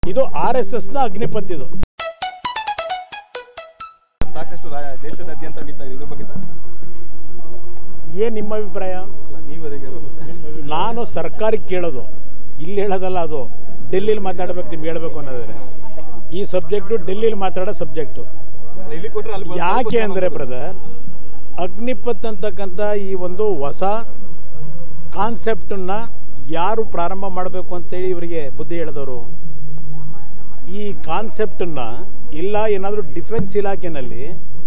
ಇದು R S ಎಸ್ನ ಅಗ್ನಿಪಥ್ ಇದು ಸಾಕಷ್ಟು ರಾ- ದೇಶದಾದ್ಯಂತ ನಡೀತಾ ಇದೆ ಇದ್ರ ಬಗ್ಗೆ ಸರ್ ಏನು ನಿಮ್ಮ ಅಭಿಪ್ರಾಯ ಅಲ್ಲ ನೀವು ಅದಕ್ಕೆ ಹೇಳೋದು ಸರ್. ನಾನು ಸರ್ಕಾರಕ್ಕೆ ಕೇಳೋದು ಇಲ್ಲಿ ಹೇಳೋದಲ್ಲ ಅದು ಡೆಲ್ಲಿಲಿ ಮಾತಾಡ್ಬೇಕು ನಿಮ್ಗೆ ಹೇಳ್ಬೇಕು ಅನ್ನೋದಾದ್ರೆ ಈ ಸಬ್ಜೆಕ್ಟು ಡೆಲ್ಲಿಲಿ ಮಾತಾಡೋ ಸಬ್ಜೆಕ್ಟು ಇಲ್ಲಿ ಕೊಟ್ಟರೆ ಅಲ್ಲಿ ಬ- ಯಾಕೆ ಅಂದರೆ ಬ್ರದರ್ ಅಗ್ನಿಪಥ್ ಅಂತಕ್ಕಂಥ ಈ ಒಂದು ಹೊಸ ಕಾನ್ಸೆಪ್ಟನ್ನು ಯಾರು ಪ್ರಾರಂಭ ಮಾಡಬೇಕು ಅಂತೇಳಿ ಇವರಿಗೆ ಬುದ್ಧಿ ಹೇಳಿದವರು ಈ ಕಾನ್ಸೆಪ್ಟನ್ನು ಇಲ್ಲ ಏನಾದರೂ ಡಿಫೆನ್ಸ್ ಇಲಾಖೆನಲ್ಲಿ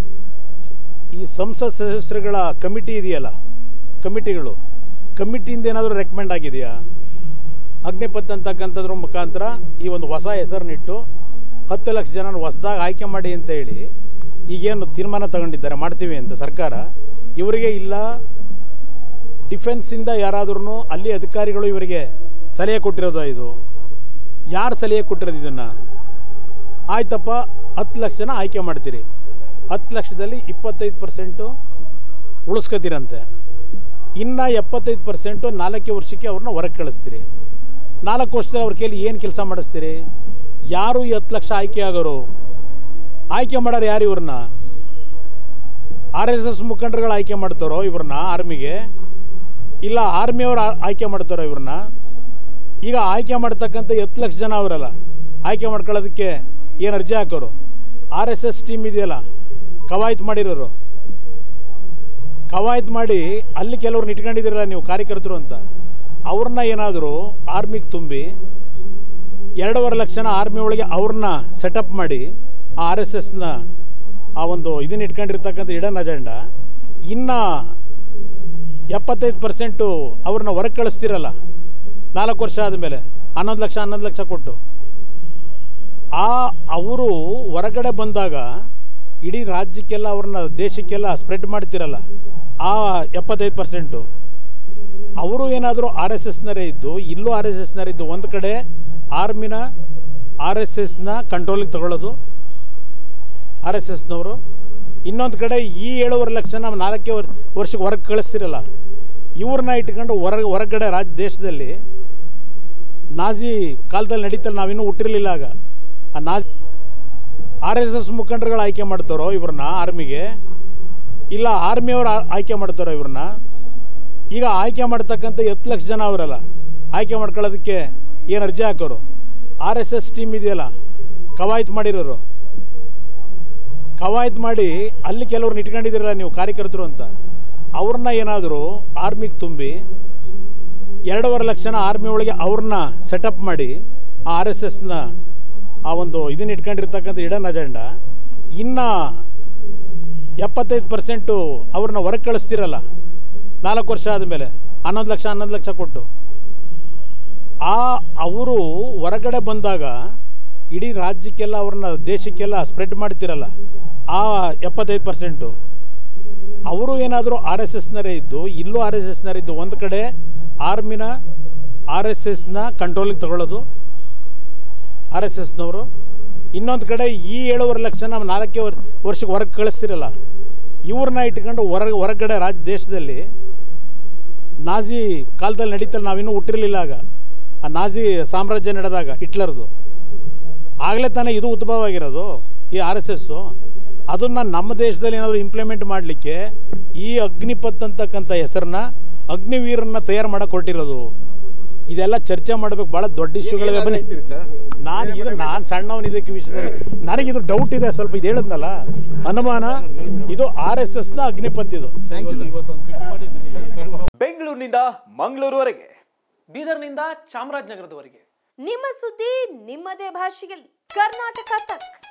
ಈ ಸಂಸತ್ ಸದಸ್ಯರುಗಳ ಕಮಿಟಿ ಇದೆಯಲ್ಲ ಕಮಿಟಿಗಳು ಕಮಿಟಿಯಿಂದ ಏನಾದರೂ ರೆಕಮೆಂಡ್ ಆಗಿದೆಯಾ ಅಗ್ನಿಪಥ್ ಅಂತಕ್ಕಂಥದ್ರ ಮುಖಾಂತರ ಈ ಒಂದು ಹೊಸ ಹೆಸರನ್ನಿಟ್ಟು ಹತ್ತು ಲಕ್ಷ ಜನ ಹೊಸದಾಗಿ ಆಯ್ಕೆ ಮಾಡಿ ಅಂತ ಹೇಳಿ ಈಗೇನು ತೀರ್ಮಾನ ತಗೊಂಡಿದ್ದಾರೆ ಮಾಡ್ತೀವಿ ಅಂತ ಸರ್ಕಾರ ಇವರಿಗೆ ಇಲ್ಲ ಡಿಫೆನ್ಸಿಂದ ಯಾರಾದ್ರೂ ಅಲ್ಲಿ ಅಧಿಕಾರಿಗಳು ಇವರಿಗೆ ಸಲಹೆ ಕೊಟ್ಟಿರೋದು ಇದು ಯಾರು ಸಲಹೆ ಕೊಟ್ಟಿರೋದು ಇದನ್ನು ಆಯ್ತಪ್ಪ ಹತ್ತು ಲಕ್ಷ ಜನ ಆಯ್ಕೆ ಮಾಡ್ತೀರಿ ಹತ್ತು ಲಕ್ಷದಲ್ಲಿ ಇಪ್ಪತ್ತೈದು ಪರ್ಸೆಂಟು ಉಳಿಸ್ಕೊತೀರಂತೆ ಇನ್ನು ಎಪ್ಪತ್ತೈದು ಪರ್ಸೆಂಟು ನಾಲ್ಕು ವರ್ಷಕ್ಕೆ ಅವ್ರನ್ನ ಹೊರಗೆ ಕಳಿಸ್ತೀರಿ ನಾಲ್ಕು ವರ್ಷದಲ್ಲಿ ಅವ್ರ ಕೈಲಿ ಏನು ಕೆಲಸ ಮಾಡಿಸ್ತೀರಿ ಯಾರು ಈ ಹತ್ತು ಲಕ್ಷ ಆಯ್ಕೆ ಆಗೋರು ಆಯ್ಕೆ ಮಾಡೋರು ಯಾರು ಇವ್ರನ್ನ ಆರ್ ಎಸ್ ಎಸ್ ಮುಖಂಡರುಗಳು ಆಯ್ಕೆ ಮಾಡ್ತಾರೋ ಇವ್ರನ್ನ ಆರ್ಮಿಗೆ ಇಲ್ಲ ಆರ್ಮಿಯವರು ಆಯ್ಕೆ ಮಾಡ್ತಾರೋ ಇವ್ರನ್ನ ಈಗ ಆಯ್ಕೆ ಮಾಡ್ತಕ್ಕಂಥ ಹತ್ತು ಲಕ್ಷ ಜನ ಅವರಲ್ಲ ಆಯ್ಕೆ ಮಾಡ್ಕೊಳ್ಳೋದಕ್ಕೆ ಏನು ಅರ್ಜಿ ಹಾಕೋರು ಆರ್ ಎಸ್ ಎಸ್ ಟೀಮ್ ಇದೆಯಲ್ಲ ಕವಾಯತ್ ಮಾಡಿರೋರು ಕವಾಯತ್ ಮಾಡಿ ಅಲ್ಲಿ ಕೆಲವ್ರನ್ನ ಇಟ್ಕೊಂಡಿದ್ದೀರಲ್ಲ ನೀವು ಕಾರ್ಯಕರ್ತರು ಅಂತ ಅವ್ರನ್ನ ಏನಾದರೂ ಆರ್ಮಿಗೆ ತುಂಬಿ ಎರಡೂವರೆ ಲಕ್ಷನ ಆರ್ಮಿ ಒಳಗೆ ಅವ್ರನ್ನ ಸೆಟಪ್ ಮಾಡಿ ಆ ಆರ್ ಎಸ್ ಎಸ್ನ ಆ ಒಂದು ಇದನ್ನ ಇಟ್ಕೊಂಡಿರ್ತಕ್ಕಂಥ ಇಡನ್ ಅಜೆಂಡ ಇನ್ನು ಎಪ್ಪತ್ತೈದು ಪರ್ಸೆಂಟು ಅವ್ರನ್ನ ಹೊರಗೆ ಕಳಿಸ್ತಿರಲ್ಲ ನಾಲ್ಕು ವರ್ಷ ಆದಮೇಲೆ ಹನ್ನೊಂದು ಲಕ್ಷ ಹನ್ನೊಂದು ಲಕ್ಷ ಕೊಟ್ಟು ಆ ಅವರು ಹೊರಗಡೆ ಬಂದಾಗ ಇಡೀ ರಾಜ್ಯಕ್ಕೆಲ್ಲ ಅವ್ರನ್ನ ದೇಶಕ್ಕೆಲ್ಲ ಸ್ಪ್ರೆಡ್ ಮಾಡ್ತಿರಲ್ಲ ಆ ಎಪ್ಪತ್ತೈದು ಪರ್ಸೆಂಟು ಅವರು ಏನಾದರೂ ಆರ್ ಎಸ್ ಎಸ್ನರೇ ಇದ್ದು ಇಲ್ಲೂ ಆರ್ ಎಸ್ ಎಸ್ನರೇ ಇದ್ದು ಒಂದು ಕಡೆ ಆರ್ಮಿನ ಆರ್ ಎಸ್ ಎಸ್ನ ಕಂಟ್ರೋಲಿಗೆ ತಗೊಳ್ಳೋದು ಆರ್ ಎಸ್ ಎಸ್ನವರು ಇನ್ನೊಂದು ಕಡೆ ಈ ಏಳುವರೆ ಲಕ್ಷ ನಾವು ನಾಲ್ಕೇ ವರ್ ವರ್ಷಕ್ಕೆ ಹೊರಗೆ ಕಳಿಸ್ತಿರಲ್ಲ ಇವ್ರನ್ನ ಇಟ್ಕೊಂಡು ಹೊರಗೆ ಹೊರಗಡೆ ರಾಜ್ಯ ದೇಶದಲ್ಲಿ ನಾಜಿ ಕಾಲದಲ್ಲಿ ನಡೀತಲ್ಲ ನಾವಿನ್ನೂ ಹುಟ್ಟಿರಲಿಲ್ಲ ಆಗ ಆ ನಾಜಿ ಆರ್ ಎಸ್ ಎಸ್ ಮುಖಂಡರುಗಳು ಆಯ್ಕೆ ಮಾಡ್ತಾರೋ ಇವ್ರನ್ನ ಆರ್ಮಿಗೆ ಇಲ್ಲ ಆರ್ಮಿಯವರು ಆಯ್ಕೆ ಮಾಡ್ತಾರೋ ಇವ್ರನ್ನ ಈಗ ಆಯ್ಕೆ ಮಾಡ್ತಕ್ಕಂಥ ಹತ್ತು ಲಕ್ಷ ಜನ ಅವರಲ್ಲ ಆಯ್ಕೆ ಮಾಡ್ಕೊಳ್ಳೋದಕ್ಕೆ ಏನು ಅರ್ಜಿ ಹಾಕೋರು ಆರ್ ಎಸ್ ಎಸ್ ಟೀಮ್ ಇದೆಯಲ್ಲ ಕವಾಯತ್ ಮಾಡಿರೋರು ಕವಾಯತ್ ಮಾಡಿ ಅಲ್ಲಿ ಕೆಲವ್ರನ್ನ ಇಟ್ಕೊಂಡಿದ್ದೀರಲ್ಲ ನೀವು ಕಾರ್ಯಕರ್ತರು ಅಂತ ಅವ್ರನ್ನ ಏನಾದರೂ ಆರ್ಮಿಗೆ ತುಂಬಿ ಎರಡೂವರೆ ಲಕ್ಷನ ಆರ್ಮಿ ಒಳಗೆ ಅವ್ರನ್ನ ಸೆಟಪ್ ಮಾಡಿ ಆ ಆರ್ ಎಸ್ ಎಸ್ನ ಆ ಒಂದು ಇದನ್ನ ಇಟ್ಕೊಂಡಿರ್ತಕ್ಕಂಥ ಇಡನ್ ಅಜೆಂಡ ಇನ್ನು ಎಪ್ಪತ್ತೈದು ಪರ್ಸೆಂಟು ಅವ್ರನ್ನ ಹೊರಗೆ ಕಳಿಸ್ತಿರಲ್ಲ ನಾಲ್ಕು ವರ್ಷ ಆದಮೇಲೆ ಹನ್ನೊಂದು ಲಕ್ಷ ಹನ್ನೊಂದು ಲಕ್ಷ ಕೊಟ್ಟು ಆ ಅವರು ಹೊರಗಡೆ ಬಂದಾಗ ಇಡೀ ರಾಜ್ಯಕ್ಕೆಲ್ಲ ಅವ್ರನ್ನ ದೇಶಕ್ಕೆಲ್ಲ ಸ್ಪ್ರೆಡ್ ಮಾಡ್ತಿರಲ್ಲ ಆ ಎಪ್ಪತ್ತೈದು ಪರ್ಸೆಂಟು ಅವರು ಏನಾದರೂ ಆರ್ ಎಸ್ ಎಸ್ನರೇ ಇದ್ದು ಇಲ್ಲೂ ಆರ್ ಎಸ್ ಎಸ್ನರೇ ಇದ್ದು ಒಂದು ಕಡೆ ಆರ್ಮಿನ ಆರ್ ಎಸ್ ಎಸ್ನ ಕಂಟ್ರೋಲಿಗೆ ತಗೊಳ್ಳೋದು ಆರ್ ಎಸ್ ಎಸ್ನವರು ಇನ್ನೊಂದು ಕಡೆ ಈ ಏಳುವರೆ ಲಕ್ಷ ನಾವು ನಾಲ್ಕೇ ವರ್ ವರ್ಷಕ್ಕೆ ಹೊರಗೆ ಕಳಿಸ್ತಿರಲ್ಲ ಇವ್ರನ್ನ ಇಟ್ಕೊಂಡು ಹೊರಗೆ ಹೊರಗಡೆ ರಾಜ್ಯ ದೇಶದಲ್ಲಿ ನಾಜಿ ಕಾಲದಲ್ಲಿ ನಡೀತಲ್ಲ ನಾವಿನ್ನೂ ಹುಟ್ಟಿರಲಿಲ್ಲ ಆಗ ಆ ನಾಜಿ ಸಾಮ್ರಾಜ್ಯ ನಡೆದಾಗ ಹಿಟ್ಲರ್ದು ಆಗಲೇ ತಾನೇ ಇದು ಉದ್ಭವ ಆಗಿರೋದು ಈ ಆರ್ ಎಸ್ ಎಸ್ಸು ಅದನ್ನು ನಮ್ಮ ದೇಶದಲ್ಲಿ ಏನಾದರೂ ಇಂಪ್ಲಿಮೆಂಟ್ ಮಾಡಲಿಕ್ಕೆ ಈ ಅಗ್ನಿಪಥ್ ಅಂತಕ್ಕಂಥ ಹೆಸರನ್ನ ಅಗ್ನಿವೀರನ್ನ ತಯಾರು ಮಾಡಕ್ಕೆ ಹೊರಟಿರೋದು ಇದೆಲ್ಲ ಚರ್ಚೆ ಮಾಡಬೇಕು ಭಾಳ ದೊಡ್ಡ ಇಶ್ಯೂಗಳಿವೆ ಬನ್ನಿ ಹೇಳ್ತೀರಿ ಸರ್ ನಾನು ಇದು ನಾನು ಸಣ್ಣವನು ಇದಕ್ಕೆ ವಿಷಯದಲ್ಲಿ ನನಗಿದು ಡೌಟ್ ಇದೆ ಸ್ವಲ್ಪ ಇದು ಹೇಳಿದ್ನಲ್ಲ ಅನುಮಾನ ಇದು ಆರ್ ಎಸ್ ಎಸ್ನ ಅಗ್ನಿಪಥ್ ಇದು ಬೆಂಗಳೂರಿನಿಂದ ಮಂಗಳೂರುವರೆಗೆ ಬೀದರ್ನಿಂದ ಚಾಮರಾಜನಗರದವರೆಗೆ ನಿಮ್ಮ ಸುದ್ದಿ ನಿಮ್ಮದೇ ಭಾಷೆಯಲ್ಲಿ ಕರ್ನಾಟಕ ತಕ್